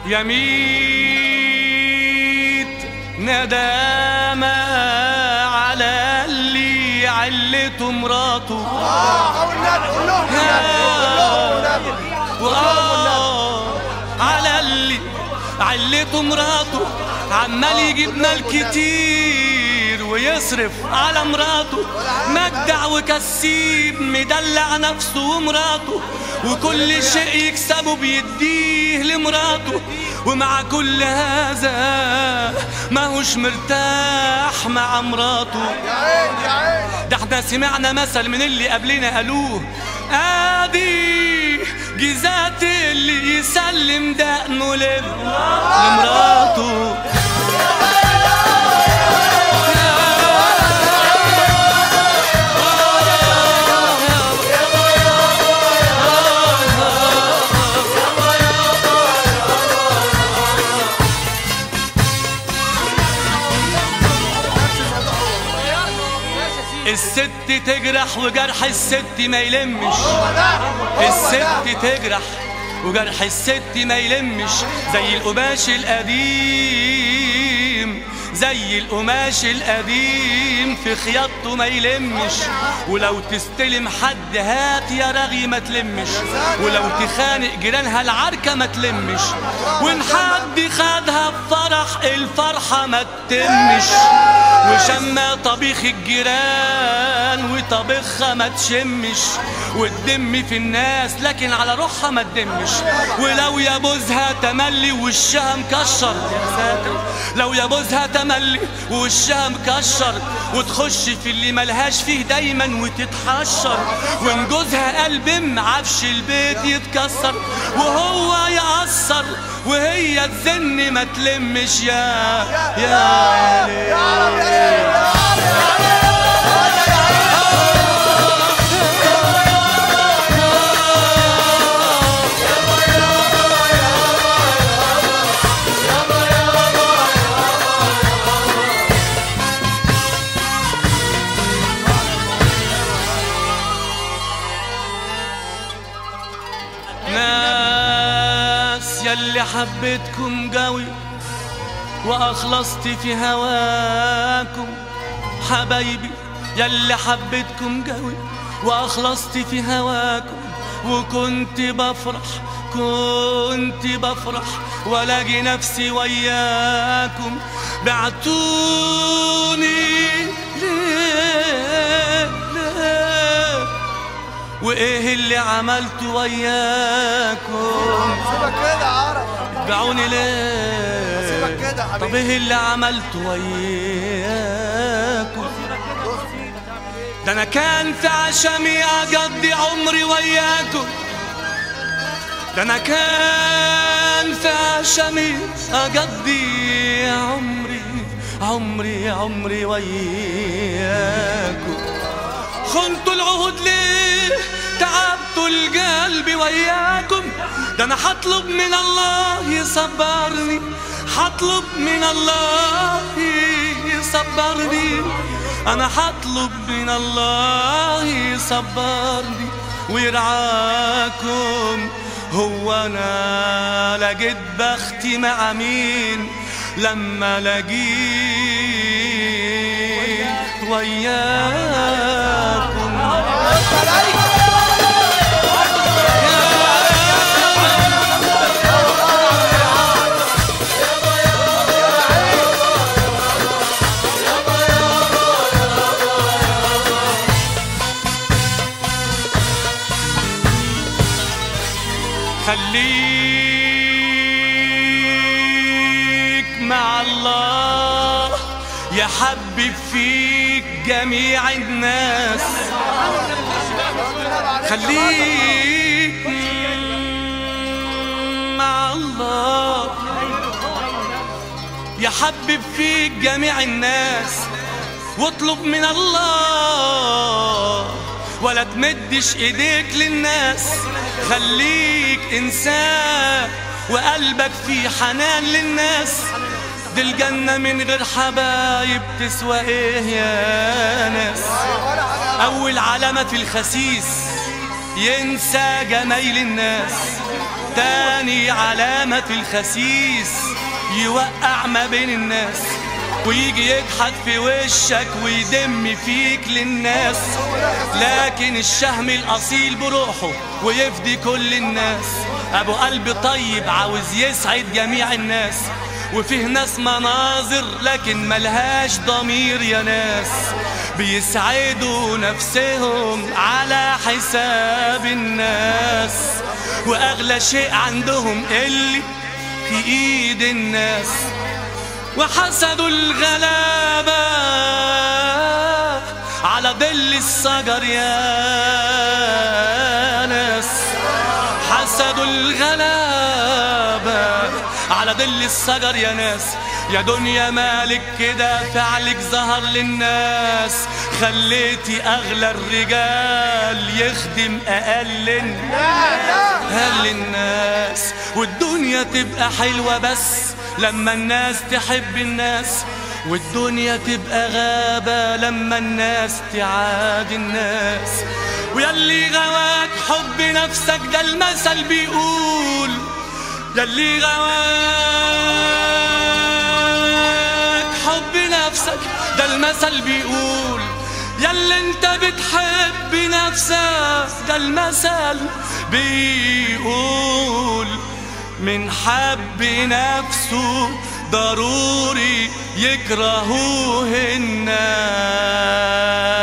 يا ميت ندامة على اللي علته مراته اه او النبي قول لهم النبي قول لهم النبي وآه على اللي علته مراته عمال يجيب مال كتير ويصرف على مراته مجدع وكسيب مدلع نفسه ومراته وكل شيء يكسبه بيديه لمراته ومع كل هذا ماهوش مرتاح مع مراته يا عين يا عين ده احنا سمعنا مثل من اللي قبلنا قالوه ادي جزات اللي يسلم دقنه لم- لمراته الست تجرح وجرح الست ما يلمش الست تجرح وجرح الست ما يلمش زي القماش القديم زي القماش القديم في خياطته ما يلمش ولو تستلم حد هات يا رغي ما تلمش ولو تخانق جيرانها العركة ما تلمش وان حد خدها بفرح الفرحة ما تتمش وشم طبيخ الجيران وطبخها ما تشمش وتدم في الناس لكن على روحها ما تدمش ولو يبوزها تملي وشها مكشر يا ساتر لو يبوزها تملي وشها مكشر وتخش في اللي ملهاش فيه دايما وتتحشر وان جوزها قلب عفش البيت يتكسر وهو يقصر وهي تزن ما تلمش يا يا ليل ناس يلي حبيتكم قوي واخلصت في هواكم حبايبي يلي حبيتكم قوي واخلصت في هواكم وكنت بفرح كنت بفرح والاقي نفسي وياكم بعتوني ليه ليه وايه اللي عملته وياكم سيبك كده يا عرب باعوني ليه سيبك كده يا حبيبي. طب ايه اللي عملته وياكم ده انا كان في عشمي اقضي عمري وياكم ده انا كان في عشمي اقضي عمري عمري عمري وياكم خنتوا العهود ليه تعبتوا القلب وياكم ده انا حطلب من الله يصبرني حطلب من الله يصبرني انا حطلب من الله يصبرني ويرعاكم هو انا لقيت بختي مع مين لما لقيت وياكم خليك مع الله يحبب فيك جميع الناس خليك مع الله يحبب فيك جميع الناس واطلب من الله ولا تمدش ايديك للناس خليك انسان وقلبك فيه حنان للناس دي الجنة من غير حبايب تسوى ايه يا ناس اول علامة في الخسيس ينسى جمايل الناس تاني علامة الخسيس يوقع ما بين الناس ويجي يضحك في وشك ويدم فيك للناس لكن الشهم الأصيل بروحه ويفدي كل الناس أبو قلب طيب عاوز يسعد جميع الناس وفيه ناس مناظر لكن ملهاش ضمير يا ناس بيسعدوا نفسهم على حساب الناس واغلى شيء عندهم اللي في ايد الناس وحسدوا الغلابة على ظل الشجر يا ناس حسدوا الغلابة على ظل الشجر يا ناس يا دنيا مالك كده فعلك ظهر للناس خليتي اغلى الرجال يخدم اقل اقل الناس والدنيا تبقى حلوة بس لما الناس تحب الناس والدنيا تبقى غابة لما الناس تعاد الناس ويلي غواك حب نفسك ده المثل بيقول يلي غواك حب نفسك ده المثل بيقول يلي انت بتحب نفسك ده المثل بيقول من حب نفسه ضروري يكرهوه الناس